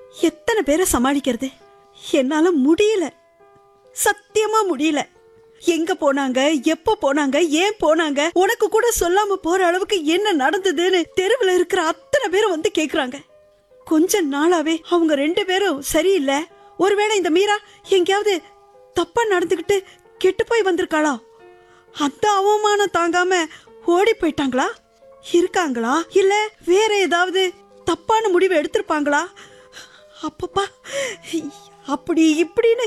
எத்தனை பேரை சமாளிக்கிறது என்னால முடியல சத்தியமா முடியல எங்க போனாங்க எப்ப போனாங்க ஏன் போனாங்க உனக்கு கூட சொல்லாம போற அளவுக்கு என்ன நடந்ததுன்னு தெருவுல இருக்கிற அத்தனை பேரும் வந்து கேக்குறாங்க கொஞ்ச நாளாவே அவங்க ரெண்டு பேரும் சரியில்லை ஒருவேளை இந்த மீரா எங்கேயாவது தப்பா நடந்துகிட்டு கெட்டு போய் வந்திருக்காளா அந்த அவமானம் தாங்காம ஓடி போயிட்டாங்களா இருக்காங்களா இல்ல வேற ஏதாவது தப்பான முடிவு எடுத்திருப்பாங்களா அப்பப்பா அப்படி இப்படின்னு